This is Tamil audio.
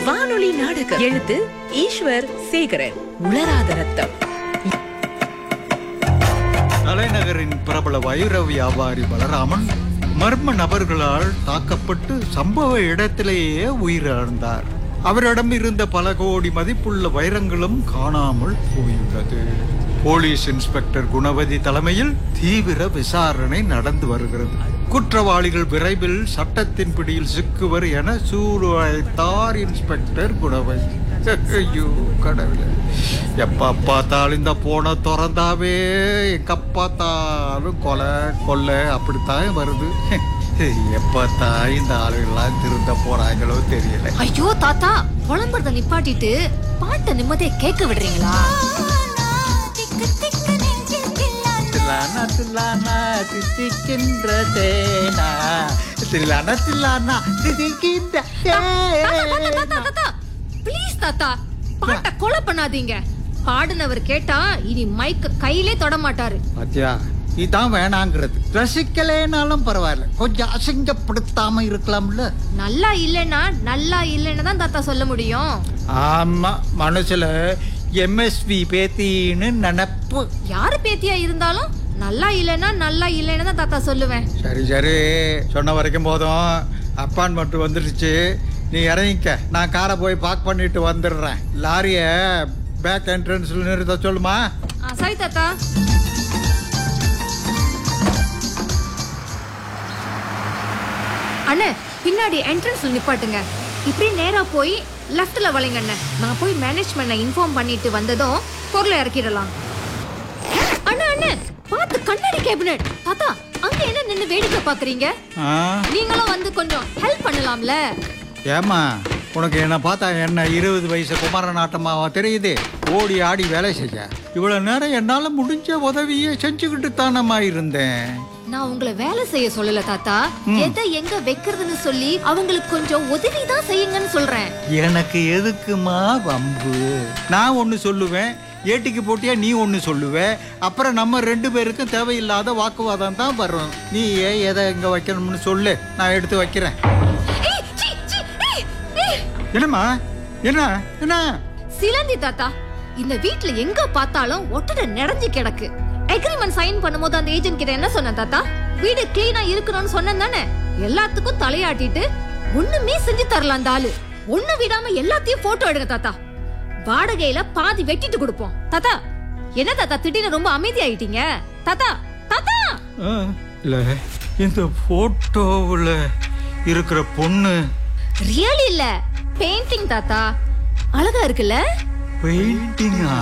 வானொலி நாடகம் எழுத்து ஈஸ்வர் சேகரன் உளராத ரத்தம் தலைநகரின் பிரபல வைர வியாபாரி பலராமன் மர்ம நபர்களால் தாக்கப்பட்டு சம்பவ இடத்திலேயே உயிரிழந்தார் அவரிடம் இருந்த பல கோடி மதிப்புள்ள வைரங்களும் காணாமல் போயுள்ளது போலீஸ் இன்ஸ்பெக்டர் குணவதி தலைமையில் தீவிர விசாரணை நடந்து வருகிறது குற்றவாளிகள் விரைவில் சட்டத்தின் பிடியில் சிக்குவர் என சூழ்நிலைத்தார் இன்ஸ்பெக்டர் குணவதி ஐயோ கடவுளே எப்ப பார்த்தாலும் இந்த போன திறந்தாவே எங்க பார்த்தாலும் கொலை கொள்ளை அப்படித்தான் வருது எப்பத்தான் இந்த ஆளுகள்லாம் திருந்த போறாங்களோ தெரியல ஐயோ தாத்தா புலம்புறத நிப்பாட்டிட்டு பாட்டை நிம்மதியா கேட்க விடுறீங்களா தில்லானா தில்லானா தித்திக்கின்ற தேனா தில்லானா தில்லானா தித்திக்கின்ற தேனா. தாத்தா ப்ளீஸ் தாத்தா பாட்டை கொலை பண்ணாதீங்க பாடுனவர் கேட்டா இனி மைக்க கையிலே தொட மாட்டாரு பாத்தியா இதான் வேணாங்கிறது ரசிக்கலேனாலும் பரவாயில்ல கொஞ்சம் அசிங்கப்படுத்தாம இருக்கலாம்ல நல்லா இல்லைன்னா நல்லா இல்லைன்னு தான் தாத்தா சொல்ல முடியும் ஆமா மனசுல எம்எஸ்வி பேத்தின்னு நினப்பு யாரு பேத்தியா இருந்தாலும் நல்லா இல்லைன்னா நல்லா இல்லைன்னு தான் தாத்தா சொல்லுவேன் சரி சரி சொன்ன வரைக்கும் போதும் அப்பான்மெண்ட் வந்துடுச்சு நீ இறங்கிக்க நான் காரை போய் பார்க் பண்ணிட்டு வந்துடுறேன் லாரிய பேக் என்ட்ரன்ஸ்ல நிறுத்த சொல்லுமா ஆ, சரி தாத்தா அண்ணே பின்னாடி என்ட்ரன்ஸ்ல நிப்பாட்டுங்க இப்படி நேரா போய் லெஃப்ட்ல வளைங்க அண்ணே நான் போய் மேனேஜ்மெண்ட்ல இன்ஃபார்ம் பண்ணிட்டு வந்ததும் பொருளை இறக்கிடலாம் அண்ணா அண்ணே பார்த்து கண்ணாடி கேபினட் தாத்தா அங்க என்ன நின்னு வேடிக்கை பாக்குறீங்க ஆ நீங்களும் வந்து கொஞ்சம் ஹெல்ப் பண்ணலாம்ல ஏமா உனக்கு என்ன பார்த்தா என்ன இருபது வயசு குமாரன் ஆட்டமாவா தெரியுது ஓடி ஆடி வேலை செய்ய இவ்வளவு நேரம் என்னால முடிஞ்ச உதவியை செஞ்சுக்கிட்டு தானம்மா இருந்தேன் நான் உங்களை வேலை செய்ய சொல்லல தாத்தா எதை எங்க வைக்கிறதுன்னு சொல்லி அவங்களுக்கு கொஞ்சம் உதவி தான் செய்யுங்கன்னு சொல்றேன் எனக்கு எதுக்குமா வம்பு நான் ஒன்று சொல்லுவேன் ஏட்டிக்கு போட்டியா நீ ஒன்று சொல்லுவ அப்புறம் நம்ம ரெண்டு பேருக்கும் தேவையில்லாத வாக்குவாதம் தான் வரும் நீ ஏன் எதை எங்கே வைக்கணும்னு சொல்லு நான் எடுத்து வைக்கிறேன் ஏய், சீ, சீ, ஏய், ஏய். என்னம்மா என்ன என்ன சிலந்தி தாத்தா இந்த வீட்ல எங்க பார்த்தாலும் ஒட்டட நிறைஞ்சு கிடக்கு அக்ரிமெண்ட் சைன் பண்ணும்போது அந்த ஏஜென்ட் கிட்ட என்ன சொன்ன தாத்தா வீடு கிளீனா இருக்கணும்னு சொன்னேன் தானே எல்லாத்துக்கும் தலையாட்டிட்டு ஒண்ணுமே செஞ்சு தரலாம் அந்த ஆளு ஒண்ணு விடாம எல்லாத்தையும் போட்டோ எடுங்க தாத்தா வாடகையில பாதி வெட்டிட்டு கொடுப்போம் தாத்தா என்ன தாத்தா திடீர்னு ரொம்ப அமைதி ஆயிட்டீங்க தாத்தா தாத்தா இல்லை இந்த ஃபோட்டோவில் இருக்கிற பொண்ணு ரியல் இல்ல பெயிண்டிங் தாத்தா அழகா இருக்குல்ல பெயிண்டிங்கா